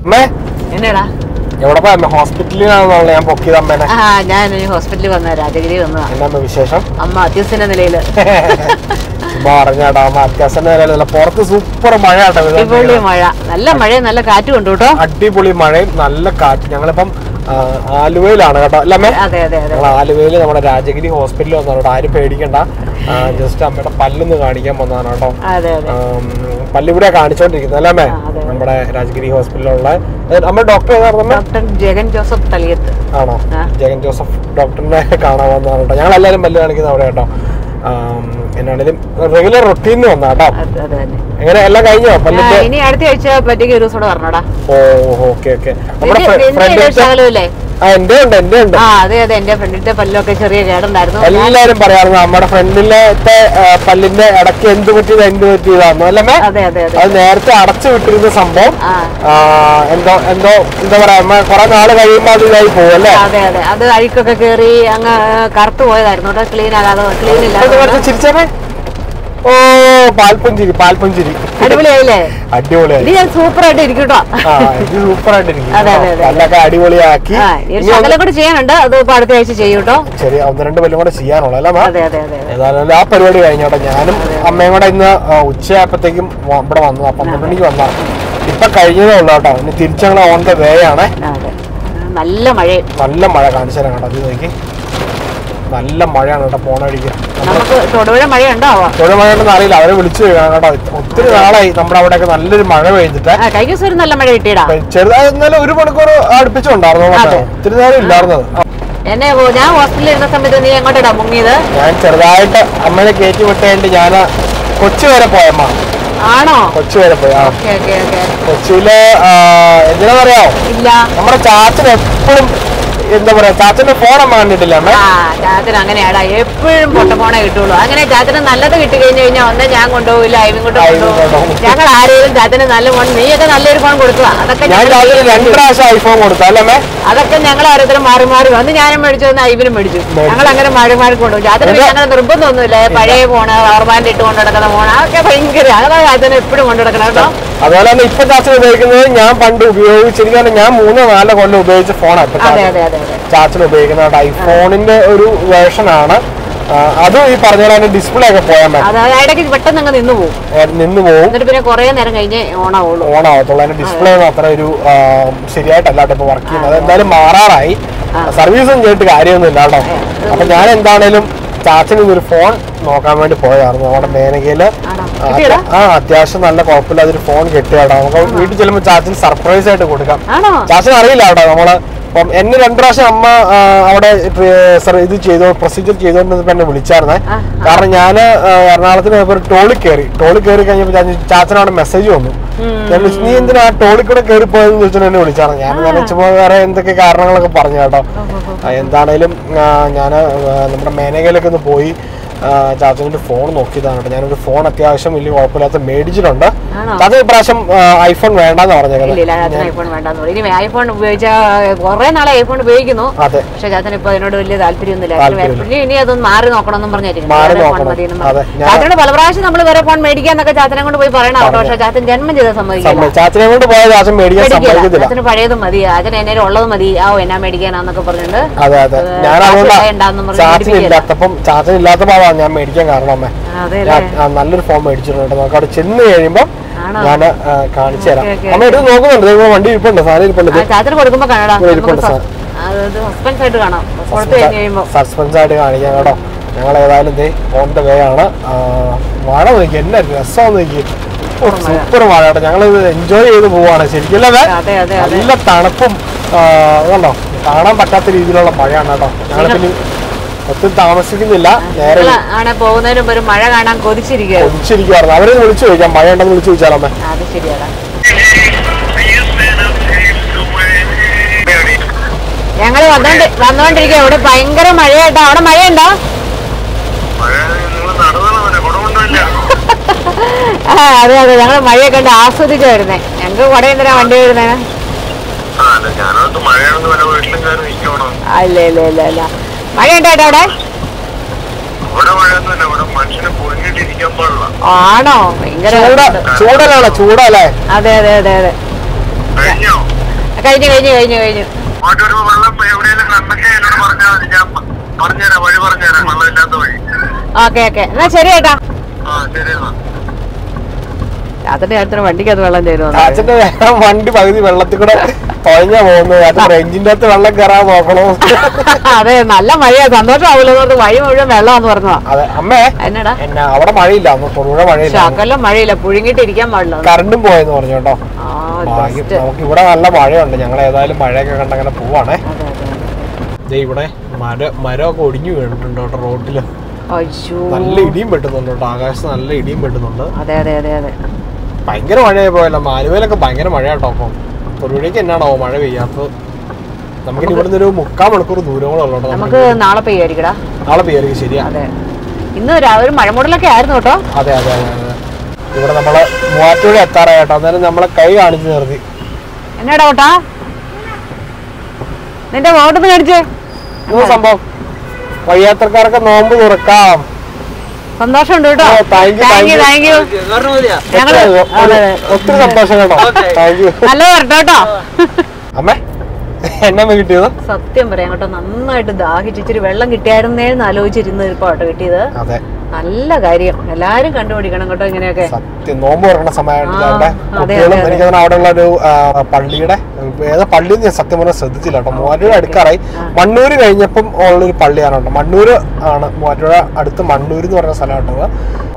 അമ്മേ എന്നടാ എവിടെ പോയ അമ്മ ഹോസ്പിറ്റലിലാണെന്നുള്ള ഞാൻ പൊക്കിയത് അമ്മേനെ ആ ഞാൻ ഒരു ഹോസ്പിറ്റലിൽ വന്ന രാജഗിരി വന്നതാ എന്നാ അമ്മ വിശേഷം അമ്മ അത്യുസന നിലയില് ചുമ്മാ പറഞ്ഞാട്ടോ അമ്മ അത്യാവശ്യം നിലയിലല്ല പുറത്ത് സൂപ്പർ മഴ കേട്ടോ അടിപൊളി മഴ നല്ല മഴയും നല്ല കാറ്റും ഉണ്ട് കേട്ടോ അടിപൊളി മഴയും നല്ല കാറ്റ് ഞങ്ങളിപ്പം ആ, ആലുവയിലാണ് കേട്ടോ അല്ല അമ്മേ അതെ അതെ അതെ ഞങ്ങൾ ആലുവയിൽ നമ്മുടെ രാജഗിരി ഹോസ്പിറ്റലിൽ വന്നാണ് കേട്ടോ ആരും പേടിക്കണ്ട ജസ്റ്റ് അമ്മയുടെ പല്ലൊന്ന് കാണിക്കാൻ വന്നതാണ് കേട്ടോ അതെ അതെ ആം, പല്ലിവിടെ കാണിച്ചോണ്ടിരിക്കുന്നത് അല്ലേ അമ്മേ ആ, അതെ, അതെ. നമ്മുടെ രാജഗിരി ഹോസ്പിറ്റലിലുള്ള നമ്മുടെ ഡോക്ടർ ഏതായിരുന്നു അമ്മേ? ഡോക്ടർ ജഗൻ ജോസഫ് തളിയത്ത് ആണോ ആ. ജഗൻ ജോസഫ് ഡോക്ടറിനെ കാണാൻ വന്നതാണ് കേട്ടോ ഞങ്ങൾ എല്ലാവരും പല്ല് കാണിക്കുന്ന അവിടെ കേട്ടോ ആം, എന്നാണേലും റെഗുലർ റൊട്ടീന്ന് വന്നാ കേട്ടോ അത് അത് തന്നെ എങ്ങനെ എല്ലാം കഴിഞ്ഞോ ആ, പല്ലിന്റെ ഇനി അടുത്ത ആഴ്ച പറ്റിയ ഒരു ദിവസം കൂടെ പറഞ്ഞോടാ ഓ ഓക്കെ ഓക്കെ നമ്മുടെ നിന്റെ ഫ്രണ്ടിലത്തെ ശകലമില്ലേ ആ എന്റെ ഉണ്ട് എന്റെ ഉണ്ട് ആ അതെ അതെ എന്റെ ഫ്രണ്ടിന്റെ പല്ലൊക്കെ ചെറിയ കേടുണ്ടായിരുന്നു എല്ലാരും പറയാറുണ്ട് നമ്മുടെ ഫ്രണ്ടിലത്തെ ആ, പല്ലിന്റെ ഇടയ്ക്ക് എന്ത് പറ്റിയത് എന്ത് പറ്റിയതാണെന്ന് അല്ലേ മേ? അതെ അതെ അതെ അത് നേരത്തെ അടച്ചു വിട്ടിരുന്ന സംഭവം ആ ആ, എന്തോ എന്തോ എന്താ പറയാ നമ്മ കുറെ നാള് കഴിയുമ്പോ അത് ഇതായി പോകും അല്ലേ അതെ അതെ അത് അഴുക്കൊക്കെ കേറി അങ്ങ് കറുത്തു പോയതായിരുന്നു കേട്ടോ ക്ലീൻ ആകാതെ ക്ലീൻ ഇത് ഇല്ലാതെ കുറച്ച് ചിരിച്ചേ ഓ പാൽപ്പുഞ്ചിരി പാൽപ്പുഞ്ചിരി അടിപൊളിയായില്ലേ അടിപൊളിയായി ഇനി ഞാൻ സൂപ്പർ ആയിട്ട് ഇരിക്കും കേട്ടോ ആ ഇത് സൂപ്പർ ആയിട്ടിരിക്കും അതെ, അതെ, അതെ. പല്ലൊക്കെ അടിപൊളിയാക്കി ആ ഇനി ഒരു ഇനി ഒന്ന് ശകലം കൂടെ ചെയ്യാനുണ്ട് അത് ഇപ്പൊ അടുത്ത ആഴ്ച ചെയ്യും കേട്ടോ ചെറിയ ഒന്ന് രണ്ട് പല്ലും കൂടെ ചെയ്യാനുള്ള അല്ലേ മാം അതെ അതെ അതെ അതെ ഏതായാലും ആ പരിപാടി കഴിഞ്ഞോട്ടെ ഞാനും അമ്മയും കൂടെ ഇന്ന് ആ, ഉച്ചയായപ്പോഴത്തേക്കും വ- ഇവിടെ വന്നു അപ്പം പന്ത്രണ്ട് മണിക്ക് വന്നാ ഇപ്പൊ കഴിഞ്ഞതേ ഉള്ളൂ കേട്ടോ ഇനി തിരിച്ചങ്ങൾ ഓൺ ദ വേ ആണ് അതെ നല്ല മഴയും നല്ല മഴ കാണിച്ചു തരാം കേട്ടോ അത് നോക്കി നല്ല മഴയാണ് കേട്ടോ പോണ വഴിക്ക് നമുക്ക് തൊടുപുഴ മഴ ഉണ്ടാവാം തൊഴിൽ മഴ ഉണ്ടെന്ന് അറിയില്ല അവരെ വിളിച്ചു ചോദിക്കണം കേട്ടോ ഒത്തിരി നാളായി നമ്മുടെ അവിടെയൊക്കെ നല്ലൊരു മഴ പെയ്തിട്ട് ആ കഴിഞ്ഞ ദിവസം ഒരു നല്ല മഴ കിട്ടിയടാ ചെറുതായി എന്നാലും ഒരു മണിക്കൂർ അടുപ്പിച്ചുണ്ടായിരുന്നു കേട്ടോ. അതെ. ഒത്തിരി നേരം ഇല്ലായിരുന്നത് ആ, എന്നെ ഓ- ഞാൻ ഹോസ്പിറ്റലിൽ ഇരുന്ന സമയത്ത് നീ എങ്ങോട്ടാ മുങ്ങിയത് ഞാൻ ചെറുതായിട്ട് അമ്മനെ കയറ്റി വിട്ടേണ്ടി ഞാൻ കൊച്ചി വരെ പോയമ്മ ആണോ കൊച്ചി വരെ പോയി ആ ഓക്കെ ഓക്കെ ഓക്കെ കൊച്ചിയില് ആ, എന്തിനാ പറയാ ഇല്ല നമ്മുടെ ചാച്ചൻ എപ്പോഴും എന്താ പറയാ ചാച്ചന്റെ ഫോൺ അമ്മ കണ്ടിട്ടില്ല അമ്മ ആ ചാച്ചൻ അങ്ങനെയാടാ എപ്പോഴും പൊട്ടപ്പോണേ കിട്ടുള്ളൂ അങ്ങനെ ചാച്ചന് നല്ലത് കിട്ടി കഴിഞ്ഞു കഴിഞ്ഞാൽ ഒന്നേ ഞാൻ കൊണ്ടുപോകില്ല ഐവിൻ കൊണ്ട് ഐവിൻ കൊണ്ടുപോകും കൊണ്ടുപോകും. ഞങ്ങൾ ആരെയും ചാച്ചന് നല്ല ഫോൺ നീയൊക്കെ നല്ലൊരു ഫോൺ കൊടുക്കുക അതൊക്കെ ഞാൻ ഞങ്ങൾ ചാച്ചന് രണ്ട് പ്രാവശ്യം ഐഫോൺ കൊടുത്തു അല്ലേ അമ്മേ അതൊക്കെ ഞങ്ങൾ ഓരോരുത്തരും മാറി മാറി വന്ന് ഞാനും മേടിച്ചു വന്ന് ഐവിനും മേടിച്ചു മേടിച്ചു. ഞങ്ങൾ അങ്ങനെ മാറി മാറി കൊണ്ടുപോകും ചാച്ചന് പിന്നെ അങ്ങനെ നിർബന്ധമൊന്നുമില്ല പഴയ ഫോണ് റബ്ബർ ബാൻഡ് ഇട്ട് കൊണ്ടു നടക്കുന്ന ഫോൺ അതൊക്കെ ഭയങ്കര അതാണ് ചാച്ചന് എപ്പോഴും കൊണ്ടു നടക്കണം കേട്ടോ അതുപോലെ തന്നെ ഇപ്പൊ ചാച്ചൻ ഉപയോഗിക്കുന്നത് ഞാൻ പണ്ട് ഉപയോഗിച്ചിരിക്കാൻ ഞാൻ മൂന്നോ നാലോ കൊല്ലം ഉപയോഗിച്ച ഫോണാണ് ഇപ്പൊ അതെ ചാച്ചൻ അതെ അതെ അതെ ചാച്ചൻ ഉപയോഗിക്കുന്നത് കേട്ടോ ഐഫോണിന്റെ ഒരു വേർഷൻ ആണ് ആ, അതും ഈ പറഞ്ഞ പോലെ തന്നെ ഡിസ്പ്ലേ ഒക്കെ പോയാൽ മതി അത് ഇടയ്ക്ക് പെട്ടെന്ന് അങ്ങ് നിന്ന് പോകും ഏ, നിന്ന് പോവും എന്നിട്ട് പിന്നെ കുറേ നേരം കഴിഞ്ഞ് ഓണാവുള്ളൂ ഓൺ ആവത്തുള്ളൂ അതിന്റെ ഡിസ്പ്ലേ ഒന്നും അത്ര ഒരു ആ, ശരിയായിട്ടല്ല കേട്ടോ ഇപ്പൊ വർക്ക് ചെയ്യുന്നത് അതെന്തായാലും മാറാറായി സർവീസും ചെയ്തിട്ട് കാര്യമൊന്നുമില്ല കേട്ടോ അപ്പൊ ഞാൻ എന്താണേലും ചാച്ചന് ഇതൊരു ഫോൺ നോക്കാൻ വേണ്ടി പോയതായിരുന്നു നമ്മുടെ മേനകയില് ആണോ ആ, കിട്ടിയടാ ആ അത്യാവശ്യം നല്ല കുഴപ്പമില്ല അതൊരു ഫോൺ കിട്ടിയാട്ടോ നമുക്ക് വീട്ടിൽ ചെല്ലുമ്പോൾ ചാച്ചന് സർപ്രൈസ് ആയിട്ട് കൊടുക്കാം ആണോ ചാച്ചന് അറിയില്ല കേട്ടോ നമ്മള് അപ്പം എന്നെ രണ്ടു പ്രാവശ്യം അമ്മ ആ, അവിടെ പ്രി- സർ ഇത് ചെയ്തോ പ്രൊസീജിയർ ചെയ്തോണ്ടിരുന്നപ്പോ എന്നെ വിളിച്ചായിരുന്നേ ആ, കാരണം ഞാൻ എറണാകുളത്തിന് പോയപ്പോ ഒരു ടോളിൽ കയറി ടോളിൽ കയറി കഴിഞ്ഞപ്പോൾ ചാച്ചൻ ചാച്ചനവിടെ മെസ്സേജ് വന്നു ഞാൻ വിളിച്ചു, നീ എന്തിനാ ആ ടോളിൽ കൂടെ കയറി പോയെന്ന് ചോദിച്ചാൽ എന്നെ വിളിച്ചാണ് ഞാൻ ഞാൻ ചുമ്മാ വേറെ എന്തൊക്കെ കാരണങ്ങളൊക്കെ പറഞ്ഞു കേട്ടോ ആ, എന്താണേലും ഞാൻ നമ്മുടെ മേനകയിലൊക്കെ ഒന്ന് പോയി ആ, ചാച്ചൻ്റെ ഫോൺ നോക്കിയതാണ് കേട്ടോ ഞാനൊരു ഫോൺ അത്യാവശ്യം വലിയ കുഴപ്പമില്ലാത്ത മേടിച്ചിട്ടുണ്ട് ആണോ ചാച്ചൻ ഇപ്രാവശ്യം ഐഫോൺ വേണ്ടെന്ന് ഇല്ല പറഞ്ഞേക്കുന്നത് ഇല്ല ചാച്ചൻ ഐഫോൺ വേണ്ടെന്ന് പറയും ഇനി ഐഫോൺ ഉപയോഗിച്ച കുറെ നാളെ ഐഫോൺ ഉപയോഗിക്കുന്നു അതെ പക്ഷെ ചാച്ചൻ ഇപ്പൊ അതിനോട് വലിയ താല്പര്യമൊന്നുമില്ല താല്പര്യമില്ല. ഇനി ഇനി അതൊന്ന് മാറി നോക്കണം എന്നും പറഞ്ഞായിരിക്കും മാറി വേറെ ഫോൺ നോക്കണം. മതി എന്നും അതെ, പറഞ്ഞു. ഞാൻ- ചാച്ചനോട് പല പ്രാവശ്യം നമ്മൾ വേറെ ഫോൺ മേടിക്കാന്നൊക്കെ ചാച്ചനെ കൊണ്ട് പോയി പറയണം കേട്ടോ പക്ഷെ ചാച്ചൻ ജന്മം ചെയ്ത സമ്മതിക്കില്ല സമ്മതി- ചാച്ചനെ കൊണ്ട് പോയ ചാച്ചൻ മേടിക്കാൻ മേടിക്കില്ല സമ്മതിക്കത്തില്ല ചാച്ചന് പഴയത് മതി ചാച്ചൻ എന്നെ ഉള്ളത് മതി ആ എന്നാ മേടിക്കാനാന്നൊക്കെ പറഞ്ഞിട്ട് അതെ അതെ ഏഹ്, ഞാൻ കാശ് അതുകൊണ്ട് വേണ്ടാന്നും പറഞ്ഞ് ചാച്ചൻ മേടിപ്പിക്കുകയില്ല. ഇല്ലാത്തപ്പം ചാച്ചൻ ഇല്ലാത്ത പാവാണ് ഞാൻ മേടിക്കാൻ കാരണം അമ്മേ അതെ ഞാൻ ആ, നല്ലൊരു ഫോൺ മേടിച്ചിട്ടുണ്ട് നമുക്ക് അവിടെ ചെന്ന് കഴിയുമ്പോൾ ആണോ? ഞാൻ കാണിച്ചു തരാം ഓക്കേ, ഓക്കേ, അമ്മ എടുത്ത് നോക്കുന്നുണ്ട് ദേ ഇവിടെ വണ്ടി ഇരിപ്പുണ്ട് സാധനം ഇരിപ്പുണ്ട് ആ ചാച്ചന് കൊടുക്കുമ്പോ കാണാടാ ഇവിടെ നമുക്ക് ഇരിപ്പുണ്ട് സസ്- അത് സസ്പെൻസ് ആയിട്ട് കാണാം കൊടുത്തു കഴിഞ്ഞ് കഴിയുമ്പോ സസ്പെൻസ് ആയിട്ട് കാണിക്കാം കേട്ടോ ഞങ്ങൾ ഏതായാലും ദേ ഓൺ ദ വേ ആണ് ആ, മഴ നോക്കി എന്നാ രസം നോക്കി സൂപ്പർ മഴ കേട്ടോ ഞങ്ങൾ ഇത് എൻജോയ് ചെയ്ത് പോവാണ് ശരിക്കും അല്ലേ അതെ അതെ അതെ നല്ല തണുപ്പും ആ, കണ്ടോ കാണാൻ പറ്റാത്ത രീതിയിലുള്ള മഴയാണ് കേട്ടോ ഞങ്ങൾ പിന്നെ ഒത്തിരി താമസിക്കുന്നില്ല നേരെ നിങ്ങള് ആണ് പോകുന്നതിന് മുമ്പ് ഒരു മഴ കാണാൻ കൊതിച്ചിരിക്കുക ഒളിച്ചിരിക്കുവായിരുന്നു അവരെ വിളിച്ചു ചോദിക്കാം മഴ ഉണ്ടെന്ന് വിളിച്ചു ചോദിച്ചാലോ അമ്മേ അത് ശരിയാടാ ഞങ്ങള് വന്നോണ്ട് വന്നോണ്ടിരിക്കുക ഇവിടെ ഭയങ്കര മഴയാട്ടോ അവിടെ മഴയുണ്ടോ ആ അതെ അതെ ഞങ്ങള് മഴയൊക്കെ കണ്ട് ആസ്വദിച്ചു വരുന്നേ ഞങ്ങക്ക് കുട എന്തിനാ വണ്ടി വരുന്നേ ഞാനകത്ത് മഴയാണെന്ന് വല്ല വീട്ടിലും കയറി നിൽക്കണം ആ, ഇല്ല ഇല്ല ഇല്ല ഇല്ല മഴയുണ്ടോ ഏട്ടാ അവിടെ ഇവിടെ മഴയൊന്നുമില്ല ഇവിടെ മനുഷ്യനെ പൊളിഞ്ഞിട്ടിരിക്കാൻ പാടില്ല ആണോ ഭയങ്കര ചൂട് ചൂടലാണ് ചൂടല്ലേ അതെ അതെ അതെ അതെ കഴിഞ്ഞോ കഴിഞ്ഞു കഴിഞ്ഞു കഴിഞ്ഞു കഴിഞ്ഞു അങ്ങോട്ട് വരുമ്പോ വെള്ളം എവിടെയെങ്കിലും കണ്ടൊക്കെ എന്നോട് പറഞ്ഞാൽ മതി ഞാൻ പ- പറഞ്ഞുതരാം വഴി പറഞ്ഞുതരാം വെള്ളമില്ലാത്ത വഴി ഓക്കെ ഓക്കെ എന്നാ ശരി ഏട്ടാ ആ ശരി എന്നാ രാത്രി അടുത്ത വണ്ടിക്ക് അത് വെള്ളം തരുമോ ചാച്ചന്റെ വണ്ടി പകുതി വെള്ളത്തിൽ കൂടെ തുഴഞ്ഞാ പോകുന്നത് അത് റെഞ്ചിന്റെ അകത്ത് വെള്ളം കയറാൻ നോക്കണോ അതെ നല്ല മഴയാ സന്തോഷമാവില്ല എന്ന് വഴി മുഴുവൻ വെള്ളമാന്ന് പറഞ്ഞതാ അതെ അമ്മേ എന്നടാ എന്നാ അവിടെ മഴയില്ല അന്ന് തൊടുപുഴ മഴയില്ല ശകലം മഴയില്ല പുഴുങ്ങിട്ട് ഇരിക്കാൻ പാടില്ല കറണ്ടും പോയെന്ന് പറഞ്ഞു കേട്ടോ ആ ഭാഗ്യം just. നമുക്ക് ഇവിടെ നല്ല മഴയുണ്ട് ഞങ്ങൾ ഏതായാലും മഴയൊക്കെ കണ്ട് അങ്ങനെ പോവാണേ അതെ, അതെ, അതെ. ദേ ഇവിടെ മര മരമൊക്കെ ഒടിഞ്ഞു വീണിട്ടുണ്ട് കേട്ടോ റോഡില് അയ്യോ നല്ല ഇടിയും പെട്ടുന്നുണ്ട് കേട്ടോ ആകാശത്ത് നല്ല ഇടിയും പെട്ടുന്നുണ്ട് അതെ അതെ അതെ അതെ ഭയങ്കര മഴയായി പോയല്ലോ മാലുവയിലൊക്കെ ഭയങ്കര മഴ കേട്ടോ അപ്പം തൊടുപുഴയ്ക്ക് എന്നാണോ മഴ പെയ്യാത്തത് നമുക്കിനി ഇവിടുന്ന് ഒരു മുക്കാൽ മണിക്കൂർ ദൂരം കൂടെ ഉള്ളൂ കേട്ടോ നമുക്ക് നാളെ പെയ്യായിരിക്കടാ നാളെ പെയ്യായിരിക്കും ശരിയാ അതെ ഇന്ന് രാ- ഒരു മഴമൂടലൊക്കെ ആയിരുന്നു കേട്ടോ അതെ അതെ അതെ അതെ ഇവിടെ നമ്മള് മൂവാറ്റുപുഴ എത്താറായി കേട്ടോ അന്നേരം നമ്മളെ കൈ കാണിച്ചു നിർത്തി എന്നാടാ ഓട്ടാ നിന്റെ വോട്ടൊന്ന് മേടിച്ചേ ഇത് സംഭവം വഴിയാത്രക്കാർക്ക് നോമ്പ് തുറക്കാം സന്തോഷമുണ്ട് കേട്ടോ ഓ, thank you, thank you thank thank you ഞങ്ങള് ഒത്തിരി- അതെ, അതെ. ഒത്തിരി സന്തോഷം കേട്ടോ താങ്ക് യു നല്ലത് വരട്ടെ കേട്ടോ അമ്മേ എന്നമ്മ കിട്ടിയത് സത്യം പറയാം കേട്ടോ നന്നായിട്ട് ദാഹിച്ച് ഇച്ചിരി വെള്ളം കിട്ടിയായിരുന്നേന്ന് ആലോചിച്ചിരുന്ന് ഇപ്പൊ കേട്ടോ കിട്ടിയത് അതെ നല്ല കാര്യം എല്ലാരും കണ്ടുപിടിക്കണം കേട്ടോ ഇങ്ങനെയൊക്കെ സത്യം നോമ്പ് തുറക്കണ സമയമായിട്ട് ആ, അവിടെ അതെ, കുട്ടികളും അതെ, എനിക്ക് അവിടെയുള്ള ഒരു ആ, പള്ളിയുടെ ഏതാ പള്ളി ഞാൻ സത്യം പറഞ്ഞാൽ ശ്രദ്ധിച്ചില്ല കേട്ടോ മൂവാറ്റുപുഴ അടുക്കാറായി മണ്ണൂര് കഴിഞ്ഞപ്പം ഉള്ളൊരു പള്ളിയാണ് കേട്ടോ മണ്ണൂര് ആണ് മൂവാറ്റുപുഴ അടുത്ത് മണ്ണൂര് എന്ന് പറഞ്ഞ സ്ഥലം കേട്ടോ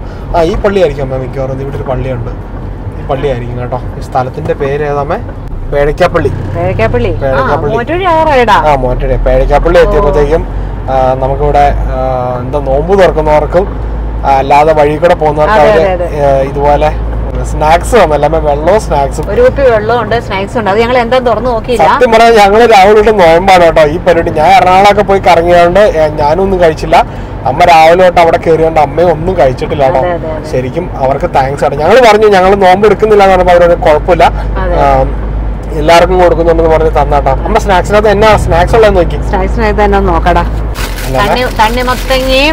ആ ഈ പള്ളിയായിരിക്കും അമ്മ മിക്കവാറും ഇവിടെ ഒരു പള്ളിയുണ്ട് ഈ പള്ളിയായിരിക്കും കേട്ടോ ഈ സ്ഥലത്തിന്റെ പേര് ഏതാമേ പേഴക്കാപ്പള്ളി പേരക്കാപ്പള്ളി ആ പേരക്കാപ്പള്ളി. മൂറ്റൂഴി ആറായിടാ ആ മോറ്റയുടെ പേഴക്കാപ്പള്ളി എത്തിയപ്പോഴത്തേക്കും ആ, നമുക്കിവിടെ ആ, എന്താ നോമ്പ് തുറക്കുന്നവർക്കും ആ, അല്ലാതെ വഴി കൂടെ പോകുന്നവർക്ക് അതെ, അവര് അതെ, ഏ, ഇതുപോലെ സ്നാക്സ് തന്നല്ലേ അമ്മ വെള്ളവും സ്നാക്സും ഒരു കുപ്പി വെള്ളവും ഉണ്ട് സ്നാക്സ് ഉണ്ട് അത് ഞങ്ങൾ എന്താ തുറന്നു നോക്കിയില്ല സത്യം പറഞ്ഞാൽ ഞങ്ങള് രാവിലെ തൊട്ട് നോയമ്പാണ് കേട്ടോ ഈ പരിപാടി ഞാൻ എറണാകുളമൊക്കെ പോയി കറങ്ങിയോണ്ട് ഏ, ഞാനും ഒന്നും കഴിച്ചില്ല അമ്മ രാവിലെ തൊട്ട് അവിടെ കയറിയോണ്ട് അമ്മയും ഒന്നും കഴിച്ചിട്ടില്ല കേട്ടോ അതെ, അതെ, അതെ. ശരിക്കും അവർക്ക് താങ്ക്സ് ആണ് ഞങ്ങൾ പറഞ്ഞു ഞങ്ങൾ നോമ്പ് എടുക്കുന്നില്ല എന്ന് പറഞ്ഞപ്പോൾ അവരൊരു കുഴപ്പമില്ല അതെ. ആ, എല്ലാവർക്കും കൊടുക്കുന്നുണ്ടെന്ന് പറഞ്ഞ് തന്നാട്ടോ അമ്മ സ്നാക്സിനകത്ത് എന്നാ സ്നാക്സ് ഉള്ളതെന്ന് നോക്കി സ്നാക്സിനകത്ത് തന്നെ ഒന്ന് നോക്കടാ അല്ലാതെ? തണ്ണി തണ്ണിമത്തങ്ങയും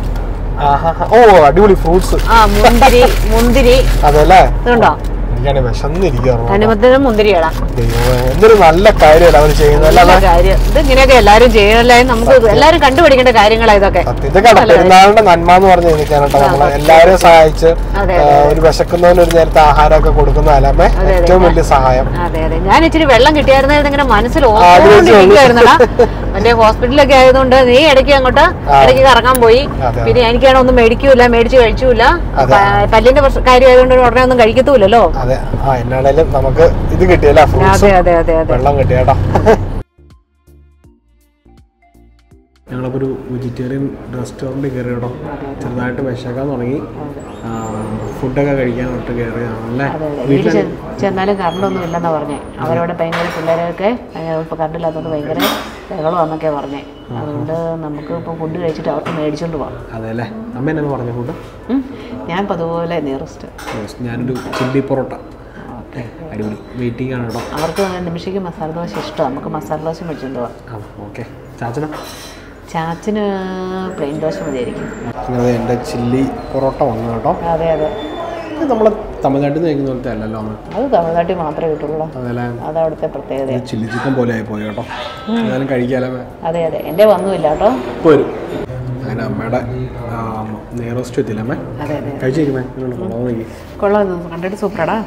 ആഹാ. ഓ അടിപൊളി ഫ്രൂട്ട്സ് ആ മുന്തിരി മുന്തിരി അതല്ലേ ഇതുണ്ടോ എനിക്കാണ് വിശന്നിരിക്കുന്നു തണ്ണിമത്തനും മുന്തിരിയാടാ എന്തൊരു നല്ല കാര്യമല്ല അവർ ചെയ്യുന്നത് നല്ല അല്ലാതെ കാര്യം ഇത് ഇങ്ങനെയൊക്കെ എല്ലാരും ചെയ്യണല്ലേ നമുക്ക് എല്ലാരും കണ്ടുപിടിക്കേണ്ട കാര്യങ്ങളാ ഇതൊക്കെ സത്യം. ഇതൊക്കെ കേട്ടോ പെരുന്നാളിന്റെ നന്മ എന്ന് പറഞ്ഞ് എനിക്കാണ് നമ്മള് എല്ലാവരെയും സഹായിച്ച് അതെ, ആ, ഒരു വിശക്കുന്നവന് ഒരു നേരത്തെ ആഹാരമൊക്കെ കൊടുക്കുന്നതല്ലേ അതെ. ഏറ്റവും വലിയ സഹായം അതെ അതെ ഞാൻ ഇച്ചിരി വെള്ളം കിട്ടിയായിരുന്നത് ഇങ്ങനെ മനസ്സിൽ ആഗ്രഹിച്ചു ഓർമ്മകൊണ്ടിരിക്കുവായിരുന്നടാ മറ്റേ ഹോസ്പിറ്റലൊക്കെ ആയതുകൊണ്ട് നീ ഇടയ്ക്ക് അങ്ങോട്ട് ആ. ഇടയ്ക്ക് കറങ്ങാൻ പോയി അതെ. പിന്നെ എനിക്കാണ് ഒന്നും മേടിക്കൂല മേടിച്ച് കഴിച്ചൂല അതെ. പ- പല്ലിന്റെ പ്രശ്ന- കാര്യം ആയതുകൊണ്ട് ഉടനെ ഒന്നും കഴിക്കത്തൂലല്ലോ അതെ ആ എന്നാണേലും നമുക്ക് ഇത് കിട്ടിയല്ല ഫ്രൂട്ട്സ് അതെ അതെ അതെ അതെ വെള്ളം കിട്ടിയേട്ടാ ഞങ്ങളപ്പോൾ ഒരു വെജിറ്റേറിയൻ റെസ്റ്റോറൻറ്റ് കയറി കേട്ടോ ചെറുതായിട്ട് വിശക്കാൻ തുടങ്ങി ഫുഡൊക്കെ കഴിക്കാനായിട്ട് കയറിയതാണല്ലേ അതെ അതെ വീട്ടിൽ ചെ- ചെന്നാലും കറണ്ടൊന്നും ഇല്ലെന്നാ പറഞ്ഞേ അവരവിടെ ഭയങ്കര പിള്ളേരൊക്കെ ഇപ്പൊ കറണ്ടില്ലാത്തതുകൊണ്ട് ഭയങ്കര ബഹളമാന്നൊക്കെ പറഞ്ഞേ അതുകൊണ്ട് നമുക്ക് ഇപ്പൊ ഫുഡ് കഴിച്ചിട്ട് അവർക്ക് മേടിച്ചോണ്ട് പോവാം അതെ അല്ലേ അമ്മ എന്നാണ് പറഞ്ഞ ഫുഡ് ഉം. ഞാൻ ഇപ്പൊ അതുപോലെ നിയറസ്റ്റ് ഞാനൊരു ചില്ലി പൊറോട്ട അടിപൊളി വെയിറ്റിംഗ് ആണ് കേട്ടോ അവർക്ക് നിമിഷയ്ക്ക് മസാല ദോശ ഇഷ്ടമാണ് നമുക്ക് മസാല ദോശ മേടിച്ചോണ്ട് പോവാം ആ ഓക്കെ ചാച്ചന ചാച്ചിന് പ്ലെയിൻ ദോശ മതിയായിരിക്കും അങ്ങനെ എൻ്റെ ചില്ലി പൊറോട്ട വന്നു കേട്ടോ അതെ അതെ ഇത് നമ്മൾ തമിഴ്നാട്ടിൽ നിന്ന് കഴിക്കുന്ന പോലത്തെ അല്ലല്ലോ അമ്മ അത് തമിഴ്നാട്ടിൽ മാത്രമേ കിട്ടുള്ളൂ അതല്ലേ അത് അവിടുത്തെ പ്രത്യേകത ഇത് ചില്ലി ചിക്കൻ പോലെ ആയി പോയി കേട്ടോ എന്നാലും കഴിക്കാലോ അതെ അതെ എൻ്റെ വന്നുമില്ല കേട്ടോ ഇപ്പോൾ വരും അങ്ങനെ അമ്മയുടെ നെയറസ്റ്റ് എത്തില്ല അമ്മ അതെ അതെ കഴിച്ചിരിക്കുമേ നോക്കി കൊള്ളാം കണ്ടിട്ട് സൂപ്പറാടാ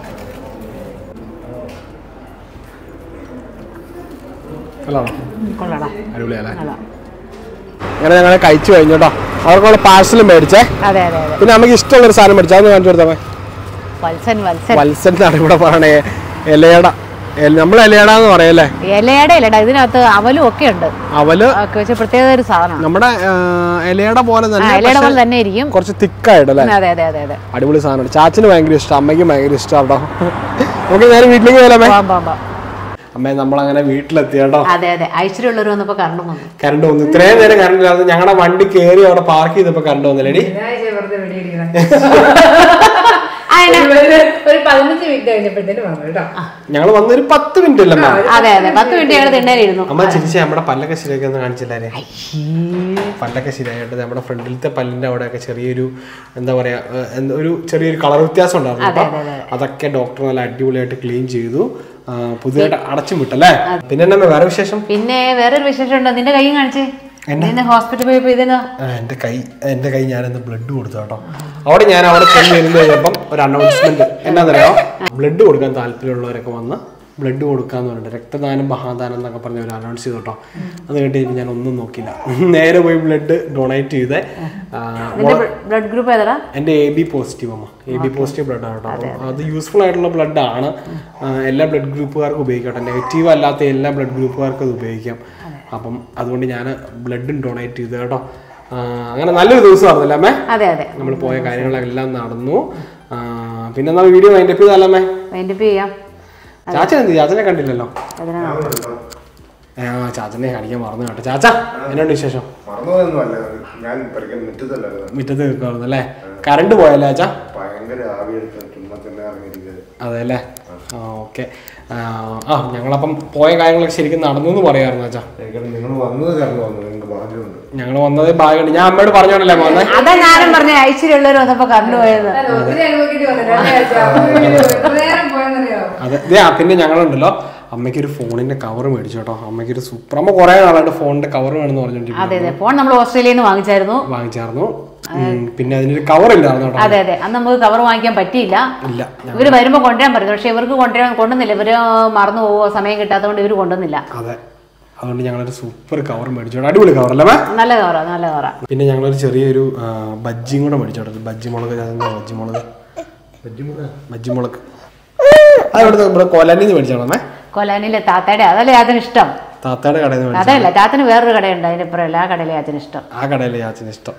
അല്ലോ കൊള്ളാടാ അടിപൊളിയല്ലേ കൊള്ളാം അങ്ങനെ ഞങ്ങൾ കഴിച്ചു കഴിഞ്ഞു കേട്ടോ അവർക്കുള്ള പാഴ്സലും മേടിച്ചേ അതെ അതെ അതെ പിന്നെ നമുക്ക് ഇഷ്ടമുള്ളൊരു സാധനം മേടിച്ചു അതൊന്ന് കാണിച്ചു കൊടുത്താമേ വത്സൻ വത്സൻ വത്സൻ എന്നാണ് ഇവിടെ പറയണേ ഇലയട നമ്മൾ ഇലയട എന്ന് പറയല്ലേ ഇലയുടെ ഇലടാ ഇതിനകത്ത് അവലും ഒക്കെ ഉണ്ട് അവല് ഒക്കെ വെച്ച പ്രത്യേക ഒരു സാധനമാണ് നമ്മുടെ ആ, ഇലയുടെ പോലെ ആ തന്നെ ഇലയുടെ പോലെ പക്ഷേ തന്നെ ഇരിക്കും കുറച്ച് തിക്കായിട്ടല്ലേ അതെ അതെ അതെ അതെ അടിപൊളി സാധനമാണ് ചാച്ചന് ഭയങ്കര ഇഷ്ടം അമ്മയ്ക്കും ഭയങ്കര ഇഷ്ടം കേട്ടോ നമുക്ക് നേരെ വീട്ടിലേക്ക് പോയാലേ പോവാം പോവാം പോവാം. അമ്മേ നമ്മളങ്ങനെ വീട്ടിലെത്തി കേട്ടോ അതെ അതെ ഐശ്വര്യമുള്ളവർ വന്നപ്പോ കറണ്ട് വന്നു കറണ്ട് വന്നു ഇത്രയും നേരം കറണ്ട് ഇല്ലാതെ ഞങ്ങളുടെ വണ്ടി കയറി അവിടെ പാർക്ക് ചെയ്തപ്പോ കറണ്ട് വന്നില്ലേടി ഒരു പതിനഞ്ച് മിനിറ്റ് കഴിഞ്ഞപ്പോഴത്തേന് വന്നു കേട്ടോ ഞങ്ങൾ വന്നൊരു പത്ത് മിനിറ്റ് ഇല്ലമ്മ അതെ അതെ പത്ത് മിനിറ്റ് ഞങ്ങൾ തിണ്ണേലിരുന്നു അമ്മ ചിരിച്ച നമ്മുടെ പല്ലൊക്കെ ശരിയാക്കി ഒന്ന് കാണിച്ചില്ലേ പല്ലൊക്കെ ശരിയായിട്ട് നമ്മുടെ ഫ്രണ്ടിലത്തെ പല്ലിന്റെ അവിടെയൊക്കെ ചെറിയൊരു എന്താ പറയാ ഏഹ്, എന്ത് ഒരു ചെറിയൊരു കളർ വ്യത്യാസം ഉണ്ടായിരുന്നു അതെ, കേട്ടോ. അതെ, അതൊക്കെ ഡോക്ടർ നല്ല അടിപൊളിയായിട്ട് ക്ലീൻ ചെയ്തു ആ, പുതിയതായിട്ട് അടച്ചും വിട്ടല്ലേ പിന്നെ എന്നാ വേറെ വിശേഷം പിന്നെ വേറൊരു വിശേഷം ഉണ്ടോ നിന്റെ കൈ കാണിച്ചേ നിന്നെ ഹോസ്പിറ്റലിൽ പോയപ്പോ ഇതിന് ആ, എൻ്റെ കൈ എൻ്റെ കൈ ഞാനിന്ന് ബ്ലഡ് കൊടുത്തു കേട്ടോ അവിടെ ഞാൻ അവിടെ ചെന്ന് ഇരുന്ന് കഴിഞ്ഞപ്പം ഒരു അനൗൺസ്മെന്റ് എന്നാന്നറിയോ ബ്ലഡ് കൊടുക്കാൻ താല്പര്യമുള്ളവരൊക്കെ വന്ന് ബ്ലഡ് കൊടുക്കാന്ന് പറഞ്ഞിട്ട് രക്തദാനം മഹാദാനം എന്നൊക്കെ പറഞ്ഞ് ഒരു അനൗൺസ് ചെയ്തു കേട്ടോ അത് കേട്ട് ഞാൻ ഒന്നും നോക്കില്ല നേരെ പോയി ബ്ലഡ് ഡൊണേറ്റ് ചെയ്തേ ആ, നിന്റെ ബ്ലഡ് ഗ്രൂപ്പ് ഏതാടാ എൻ്റെ എ ബി പോസിറ്റീവ് അമ്മ എ ബി പോസിറ്റീവ് ബ്ലഡ് ആണ് കേട്ടോ അപ്പം അത് യൂസ്ഫുൾ ആയിട്ടുള്ള ബ്ലഡ് ആണ് ആ, എല്ലാ ബ്ലഡ് ഗ്രൂപ്പുകാർക്കും ഉപയോഗിക്കാം കേട്ടോ നെഗറ്റീവ് അല്ലാത്ത എല്ലാ ബ്ലഡ് ഗ്രൂപ്പുകാർക്കും അത് ഉപയോഗിക്കാം അപ്പം അതുകൊണ്ട് ഞാൻ ബ്ലഡ് ഡൊണേറ്റ് ചെയ്തു കേട്ടോ ആ, അങ്ങനെ നല്ലൊരു ദിവസമായിരുന്നല്ലേ അമ്മേ അതെ അതെ നമ്മൾ പോയ കാര്യങ്ങളെല്ലാം നടന്നു ആ, പിന്നെ നമ്മൾ വീഡിയോ മൈൻഡ് അപ്പ് ചെയ്തല്ലേ അമ്മേ വൈൻഡപ്പ് ചെയ്യാം ചാച്ചൻ എന്ത് ചാച്ചനെ കണ്ടില്ലല്ലോ അതിനാണ് ആ ചാച്ചനെ കാണിക്കാൻ മറന്നു കേട്ടോ ചാച്ച എന്നോട് വിശേഷം മറന്നതൊന്നുമല്ല ഞാൻ പഠിക്കാൻ മുറ്റത്തല്ലായിരുന്നു മുറ്റത്ത് നിൽക്കുമായിരുന്നു അല്ലേ കറണ്ട് പോയല്ലേ ചാച്ച ഭയങ്കര ആവി എടുത്ത് ചുമ്മാ തന്നെ ഇറങ്ങിയിരിക്കുന്നത് അതെ അല്ലേ ആ ഓക്കെ ആ ഞങ്ങളപ്പം പോയ കാര്യങ്ങളൊക്കെ ശരിക്കും നടന്നു എന്ന് പറയാറുണ്ട് അച്ഛാ ശരിക്കും നിങ്ങൾ വന്നത് കാരണം വന്നു നിങ്ങൾക്ക് പറഞ്ഞുകൊണ്ട് ഞങ്ങൾ വന്നത് ഭാഗ്യമുണ്ട് ഞാൻ അമ്മയോട് പറഞ്ഞോണ്ടല്ലേ പോന്നെ അതാ ഞാനും പറഞ്ഞ ഐശ്വര്യമുള്ളവർ വന്നപ്പോ കറണ്ട് പോയത് അല്ല, ഒത്തിരി അനുഭവിക്കേണ്ടി വന്നു രണ്ടാഴ്ച എത്ര നേരം പോയെന്നറിയോ അതെ ദേ, ആ, പിന്നെ ഞങ്ങളുണ്ടല്ലോ അമ്മയ്ക്ക് ഒരു ഫോണിന്റെ കവർ മേടിച്ചു കേട്ടോ അമ്മയ്ക്ക് ഒരു സൂപ്പർ അമ്മ കുറെ നാളായിട്ട് ഫോണിന്റെ കവർ വേണമെന്ന് പറഞ്ഞോണ്ടിരിക്കുന്നു അതെ അതെ ഫോൺ നമ്മൾ ഓസ്ട്രേലിയയിൽ നിന്ന് വാങ്ങിച്ചായിരുന്നു വാങ്ങിച്ചായിരുന്നു ഉം, പിന്നെ അതിനൊരു കവർ ഇല്ലായിരുന്നു കേട്ടോ അതെ അതെ അന്ന് നമുക്ക് കവർ വാങ്ങിക്കാൻ പറ്റിയില്ല ഇല്ല ഇവര് വരുമ്പോ കൊണ്ടുവരാൻ പറഞ്ഞു പക്ഷെ ഇവർക്ക് കൊണ്ടുവരാൻ കൊണ്ടുവന്നില്ല ഇവര് മറന്നു പോവോ സമയം കിട്ടാത്തതുകൊണ്ട് ഇവര് കൊണ്ടുവന്നില്ല അതെ അതുകൊണ്ട് ഞങ്ങളൊരു സൂപ്പർ കവർ മേടിച്ചു കേട്ടോ അടിപൊളി കവർ അല്ലേ മേ നല്ല കവറാ നല്ല കവറാ പിന്നെ ഞങ്ങളൊരു ചെറിയൊരു ആ, ബജ്ജിയും കൂടെ മേടിച്ചു കേട്ടോ ബജ്ജി മുളക് അതെന്താ ബജ്ജി മുളക് ബജ്ജി മുളക് ബജ്ജി മുളക് അത് ഇവിടുത്തെ ഇവിടെ കൊലാനിന്ന് മേടിച്ചാണോ മേ കൊലാനിലെ താത്തയുടെ അതല്ലേ അതിന് ഇഷ്ടം താത്തയുടെ കടയിൽ നിന്ന് മേടിച്ചു അതല്ല താത്തിന് വേറൊരു കടയുണ്ട് അതിന്റെ ഇപ്പുറം എല്ലാ കടയിലെ അതിന് ഇഷ്ടം ആ കടയിലെ ചാച്ചന് ഇഷ്ടം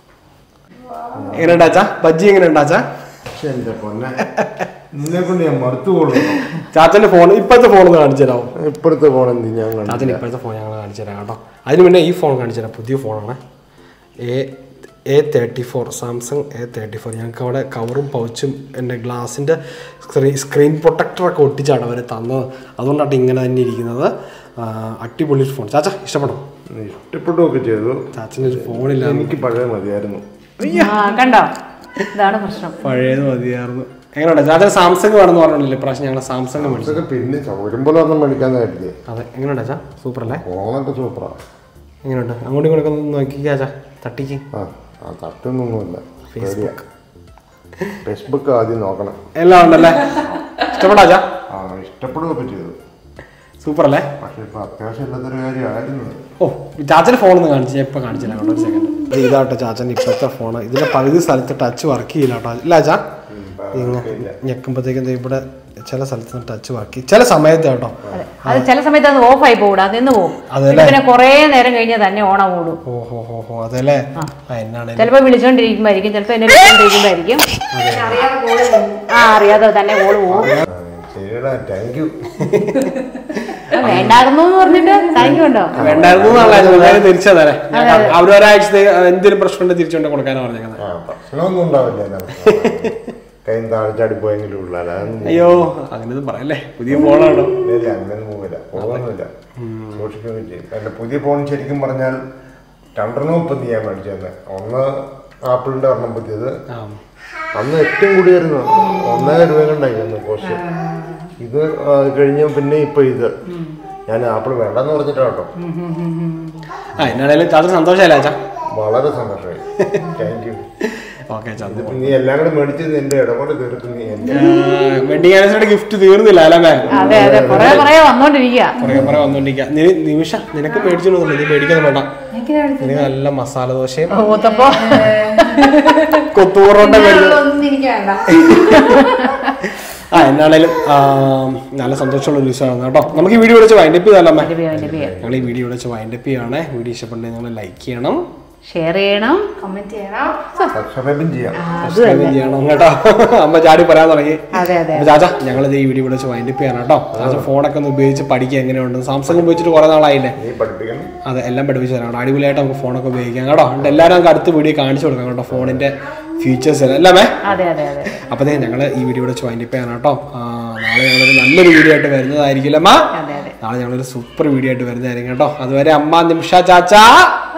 എങ്ങനെ ഉണ്ടാച്ചാ ബജ്ജി എങ്ങനെ ഉണ്ടാച്ചാ പക്ഷെ എന്റെ പൊന്നെ നിന്നെ കൊണ്ട് ഞാൻ മറുത്തു കൊള്ളുന്നു ചാച്ചന്റെ ഫോൺ ഇപ്പോഴത്തെ ഫോൺ ഒന്ന് കാണിച്ചു തരാമോ ഇപ്പോഴത്തെ ഫോൺ എന്ത് ഞാൻ കണ്ടു ചാച്ചന് ഇപ്പോഴത്തെ ഫോൺ ഞങ്ങൾ കാണിച്ചു തരാം കേട്ടോ അതിന് മുന്നേ ഈ ഫോൺ കാണിച്ചു തരാം പുതിയ ഫോണാണ് A A thirty four Samsung A thirty four ഞങ്ങൾക്ക് അവിടെ കവറും പൗച്ചും എൻ്റെ ഗ്ലാസിൻ്റെ സ്ക്രീൻ സ്ക്രീൻ പ്രൊട്ടക്ടറൊക്കെ ഒട്ടിച്ചാണ് അവർ തന്നത് അതുകൊണ്ടാണ് ഇങ്ങനെ തന്നെ ഇരിക്കുന്നത് ആ, അടിപൊളി ഫോൺ ചാച്ച ഇഷ്ടപ്പെട്ടോ ഇഷ്ടപ്പെടുകയൊക്കെ ചെയ്തു ചാച്ചൻ്റെ ഒരു ഫോണില്ല എനിക്ക് പഴയ മതിയായിരുന്നു ആ കണ്ടോ ഇതാണ് പ്രശ്നം പഴയത് മതിയായിരുന്നു എങ്ങനെയുണ്ട് ചാച്ചൻ സാംസങ് വേണമെന്ന് പറഞ്ഞില്ലേ ഇപ്രാവശ്യം ഞങ്ങൾ സാംസങ് മേടിച്ചു ഇതൊക്കെ പിന്നെ സൗകര്യം പോലെ ഒന്നും മേടിക്കാന്ന് കരുതി അതെ എങ്ങനെയുണ്ട് ചാ സൂപ്പർ അല്ലേ ഫോണൊക്കെ സൂപ്പറാ എങ്ങനെയുണ്ട് അങ്ങോട്ടും ഇങ്ങോട്ടൊക്കെ ഒന്ന് നോക്കിക്കാ ചാ തട്ടിക്ക് ആ ആ തട്ടൊന്നൊന്നുമില്ല പേടിയാ ഫേസ്ബുക്ക് ആദ്യം നോക്കണം എല്ലാം ഉണ്ടല്ലേ ഇഷ്ടപ്പെടാ ചാ ആ ഇഷ്ടപ്പെടുകയൊക്കെ ചെയ്തു സൂപ്പർ അല്ലേ പക്ഷെ ഇപ്പൊ അത്യാവശ്യം ഇല്ലാത്തൊരു കാര്യമായിരുന്നു ഓ ചാച്ചൻ്റെ ഫോൺ ഒന്ന് കാണിച്ചു ഞാൻ ഇപ്പം കാണിച്ചു തരാം കേട്ടോ ഒരു സെക്കൻഡ് ഇതാട്ടോ ചാച്ചൻ്റെ ഇപ്പോഴത്തെ ഫോൺ ഇതിൻ്റെ പകുതി സ്ഥലത്ത് ടച്ച് വർക്ക് ചെയ്യില്ല കേട്ടോ ഇല്ല ചാ ഇങ്ങനെ ഞെക്കുമ്പോഴത്തേക്കും ദേ ഇവിടെ ചില സ്ഥലത്ത് ടച്ച് വർക്ക് ചില സമയത്ത് കേട്ടോ അത് ചില സമയത്ത് അത് ഓഫ് ആയി പോകൂടാ നിന്ന് പോകും അതല്ലേ? പിന്നെ കുറേ നേരം കഴിഞ്ഞാൽ തന്നെ ഓണ കൂടും ഓ ഹോ ഹോ ഹോ അതല്ലേ ആ എന്നാണ് ചിലപ്പോ വിളിച്ചോണ്ടിരിക്കുമ്പോഴായിരിക്കും ചിലപ്പോ എന്നെ വിളിച്ചോണ്ടിരിക്കുമ്പോഴായിരിക്കും ആ അറിയാതെ തന്നെ ഓള് പോകും ശരിയടാ താങ്ക് യു വേണ്ടായിരുന്നു എന്ന് പറഞ്ഞിട്ട് താങ്ക് യു ഉണ്ടോ വേണ്ടായിരുന്നു എന്നുള്ള തിരിച്ചു തരാം അവർ ഒരാഴ്ച എന്തെങ്കിലും പ്രശ്നം ഉണ്ടെങ്കിൽ തിരിച്ചുകൊണ്ട് കൊടുക്കാനാണ് പറഞ്ഞേക്കുന്നത് ആ പ്രശ്നമൊന്നും ഉണ്ടാവില്ല നമുക്ക് കൈയും താഴ്ചാടി പോയെങ്കിലും ഉള്ളു അതൊന്നും അയ്യോ അങ്ങനെയൊന്നും പറയല്ലേ പുതിയ ഫോണാണോ ഇല്ല അങ്ങനെയൊന്നും പോവില്ല പോകുന്നില്ല സൂക്ഷിക്കുകയും ചെയ്യും അല്ല പുതിയ ഫോൺ ശരിക്കും പറഞ്ഞാൽ രണ്ടെണ്ണം ഇപ്പം ഞാൻ മേടിച്ചു തന്നെ ഒന്ന് ആപ്പിളിന്റെ ഒരെണ്ണം പുതിയത് ആ അന്ന് ഏറ്റവും കൂടിയായിരുന്നു ഒന്നര രൂപ കണ്ടായിരുന്നു കോസ്റ്റ് ഇത് ആ, കഴിഞ്ഞ പിന്നെ ഇപ്പൊ ഇത് ഞാൻ ആപ്പിൾ വേണ്ടെന്ന് പറഞ്ഞിട്ടാ കേട്ടോ ആ എന്നാണേലും ചാച്ചന് സന്തോഷമല്ലേ ചാ വളരെ സന്തോഷമായി താങ്ക് യു ഓക്കെ ചാ ഇതിപ്പോ നീ എല്ലാം കൂടെ മേടിച്ചത് എന്റെ ഇടപാട് തീർത്ത് നീ എന്റെ വെഡിങ് ആനിവേഴ്സറി ഗിഫ്റ്റ് തീർന്നില്ല അല്ലേ മാം അതെ അതെ കുറെ കുറെ വന്നോണ്ടിരിക്കുക കുറേ കുറേ വന്നോണ്ടിരിക്കുക നീ നിമിഷ നിനക്ക് മേടിച്ചോണ്ടൊന്നുമില്ല നീ മേടിക്കൊന്നും വേണ്ട നിനക്ക് നല്ല മസാല ദോശയും ഊത്തപ്പോ കൊത്തൂറോട്ട മേടിച്ചു ഒന്നും എനിക്ക് വേണ്ട ആ എന്നാണേലും ആ, നല്ല സന്തോഷമുള്ള ഒരു ദിവസമാണ് കേട്ടോ നമുക്ക് ഈ വീഡിയോ വിളിച്ച് വൈൻഡപ്പ് ചെയ്താലോ അമ്മേ ഞങ്ങൾ ഈ വീഡിയോ വിളിച്ച് വൈൻഡപ്പ് ചെയ്യുകയാണേ വീഡിയോ ഇഷ്ടപ്പെട്ടെങ്കിൽ നിങ്ങൾ ലൈക്ക് ചെയ്യണം ഷെയർ ചെയ്യണം കമന്റ് ചെയ്യണം സബ്സ്ക്രൈബും ചെയ്യാം സബ്സ്ക്രൈബ് ചെയ്യണം കേട്ടോ അമ്മ ചാടി പറയാൻ തുടങ്ങി അതെ അതെ അപ്പൊ ചാച്ച ഞങ്ങൾ ഈ വീഡിയോ വിളിച്ച് വൈൻഡപ്പ് ചെയ്യണം കേട്ടോ ചാച്ച ഫോണൊക്കെ ഒന്ന് ഉപയോഗിച്ച് പഠിക്കുക എങ്ങനെയുണ്ട് സാംസങ് ഉപയോഗിച്ചിട്ട് കുറെ നാളായില്ലേ നീ പഠിപ്പിക്കണം അതെ എല്ലാം പഠിപ്പിച്ചു തരാം കേട്ടോ അടിപൊളിയായിട്ട് നമുക്ക് ഫോണൊക്കെ ഉപയോഗിക്കാം കേട്ടോ എന്നിട്ട് എല്ലാവരും നമുക്ക് അടുത്ത വീഡിയോ കാണിച്ചു കൊടുക്കാം കേട്ടോ ഫോണിന്റെ ഫീച്ചേഴ്സ് എല്ലാം അല്ലേ മേ അതെ അതെ അതെ അപ്പോൾ ഞങ്ങൾ ഈ വീഡിയോ വിളിച്ച് വൈൻഡപ്പ് ചെയ്യണം കേട്ടോ ആ, നാളെ ഞങ്ങളൊരു നല്ലൊരു വീഡിയോ ആയിട്ട് വരുന്നതായിരിക്കില്ല അമ്മ അതെ അതെ നാളെ ഞങ്ങളൊരു സൂപ്പർ വീഡിയോ ആയിട്ട് വരുന്നതായിരിക്കും കേട്ടോ അതുവരെ അമ്മ നിമിഷ ചാച്ച